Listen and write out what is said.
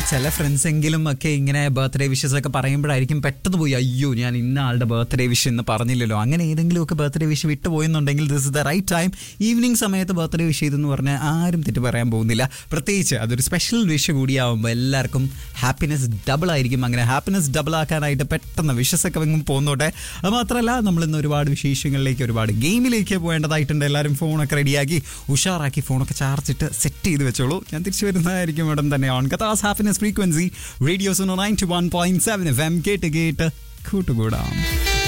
ചില ഫ്രണ്ട്സ് എങ്കിലും ഒക്കെ ഇങ്ങനെ ബർത്ത്ഡേ വിഷസ് ഒക്കെ പറയുമ്പോഴായിരിക്കും പെട്ടെന്ന് പോയി അയ്യോ ഞാൻ ഇന്ന ആളുടെ ബർത്ത്ഡേ വിഷ് എന്ന് പറഞ്ഞില്ലല്ലോ അങ്ങനെ ഏതെങ്കിലും ഒക്കെ ബർത്ത്ഡേ വിഷ് വിട്ടു പോയെന്നുണ്ടെങ്കിൽ this is the right time evening സമയത്ത് ബർത്ത്ഡേ വിഷ് ചെയ്തെന്ന് പറഞ്ഞാൽ ആരും തെറ്റ് പറയാൻ പോകുന്നില്ല പ്രത്യേകിച്ച് അതൊരു സ്പെഷ്യൽ വിഷ് കൂടിയാവുമ്പോൾ എല്ലാവർക്കും ഹാപ്പിനെസ് ഡബിൾ ആയിരിക്കും അങ്ങനെ ഹാപ്പിനെസ് ഡബിൾ ആക്കാനായിട്ട് പെട്ടെന്ന് വിഷസ് ഒക്കെ അങ്ങ് പോന്നോട്ടെ അത് മാത്രമല്ല നമ്മൾ ഇന്ന് ഒരുപാട് വിശേഷങ്ങളിലേക്ക് ഒരുപാട് ഗെയിമിലേക്ക് പോകേണ്ടതായിട്ടുണ്ട് എല്ലാവരും ഫോണൊക്കെ റെഡിയാക്കി ഉഷാറാക്കി ഫോണൊക്കെ ചാർജ് ഇട്ട് സെറ്റ് ചെയ്ത് വെച്ചോളൂ ഞാൻ തിരിച്ചു വരുന്നതായിരിക്കും ഉടൻ തന്നെ ഓൺ കഥാസ് happiness frequency radio's ninety one point seven F M കേട്ട് കേട്ട് കൂട്ടുകൂടാം